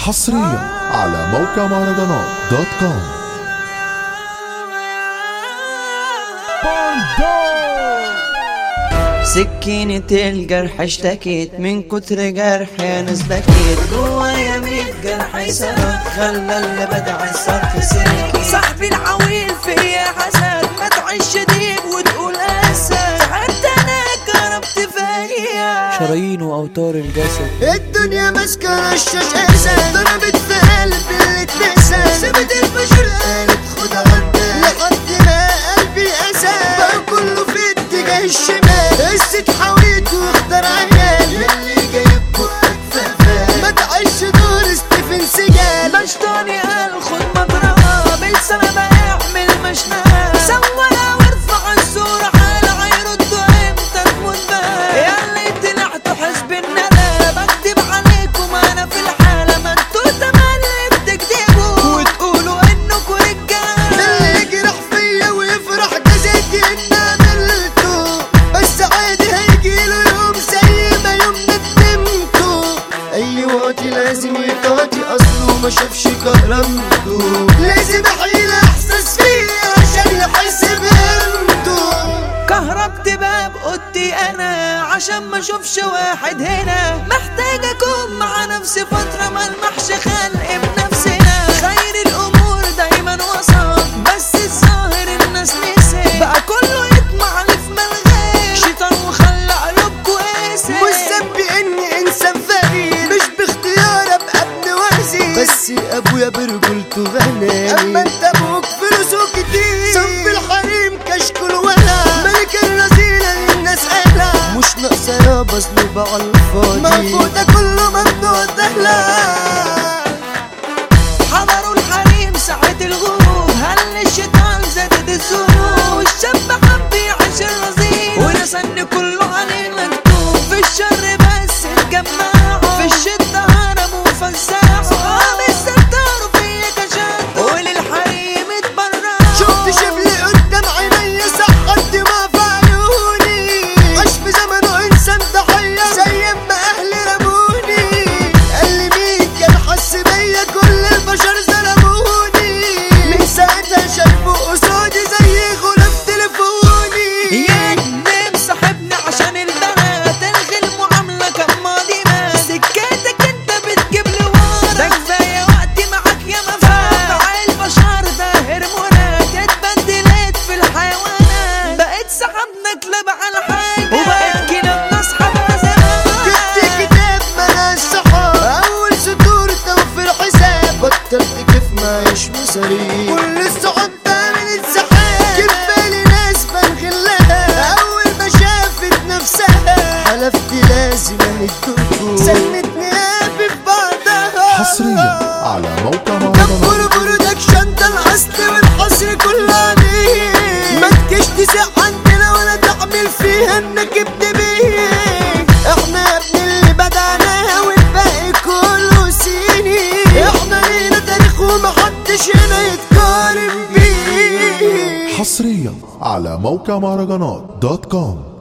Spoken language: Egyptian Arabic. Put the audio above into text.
حصريا على موقع مهرجانات دوت كوم سكينة الجرح اشتكيت من كتر جرحي انا ازدكيت جوايا ميت جرح يسرق خلى اللي بدع الصرف سلكي صاحبي العويل فيا حسد ما تعيش شديد وتقول اسد حتى انا كربت فيا شرايين واوتار الجسد الدنيا ماسكة رشاش اسد ضربت في قلبي اللي اتنسى سابت البشر قالت خد عندك لحد ما قلبي اسد بقى كله في اتجاه الشمال قصة حاويت واختار عيال اللي جايب بقك ففال ما تعيش دور ستيفن سيجال بشتاني قال خد مطرقة بالسما بعمل مشنقة سولا وارفع الصورة حالة هيردوا امتى تموت بقى ياللي طلعتوا حزب الندى بكتب عليكم انا في الحالة ما انتوا تملي بتكتبوا وتقولوا انكوا رجالة اللي يجرح فيا ويفرح جزيتي ان عملته بس عادي هيجيله يوم زي ما يوم ندمته اي وقت لازم يقاطي اصله ما شافش كرامته لازم احيي الاحساس فيه عشان يحس بقيمته كهربت باب اوضتي انا عشان ما اشوفش واحد هنا محتاج اكون مع نفسي فتره ما المحش خلق بنفسنا خير الامور دايما وسط بس الظاهر الناس نسي بقى كله يطمع لي في ملغي شيطان وخلى قلوبكوا قاسي مش ذنبي اني انسان فقير مش باختيار ابقى ابن وزير بس ابويا برجولته غناني اما انت ابوك فلوسه كتير صف الحريم كشكول ولا ملك الرذيلة للناس قالة مش ناقصة يابا ذنوب على الفاضي مرفوضة كله ممنوع دهلا حضروا الحريم ساعة الغروب هل الشيطان زادت الذنوب والشاب حب يعيش الرزين ونسى ان كله عليه مكتوب في الشر بس اتجمعوا في الشدة هربوا وفزعوا صحاب استهتروا فيا كشات وللحريم اتبرعوا شفت شبل قدام عيني سحت ما في عيوني عاش في زمنه انسان ضحية زي ما اهلي رموني قال لي مين كان حس بيا كل البشر ظلموني من ساعتها شايفه قصادي زي غلاف تليفوني يكذب صاحبنا عشان البنات تلغي المعاملة كان ماضي ما سكاتك انت بتجيب لي ورا ده كفاية وقتي معاك يا مفات مع البشر ده هرمونات اتبدلت في الحيوانات بقيت صاحبنا كلاب على حاجة وبقيت كلاب نصحى جبت كتاب ملاش صحاب اول سطور توفير حساب بطلت كيف ما يعيش مصاريف كل الصحاب تعمل انسحاب جيب بالي ناس بنغلها اول ما شافت نفسها حلفت لازم اهدكوا سنتني قلبي في بعضها حصريا على موقع كبر مهرجانات برودكشن ده الاصل والحصر كله عليه ما تجيش تسع عندنا ولا تعمل فيها انك ابن بيه احنا يا ابن اللي بدعناها والباقي كله سيني احنا لينا تاريخ ومحدش هنا يتقارن بيه حصريا على موقع مهرجانات دوت كوم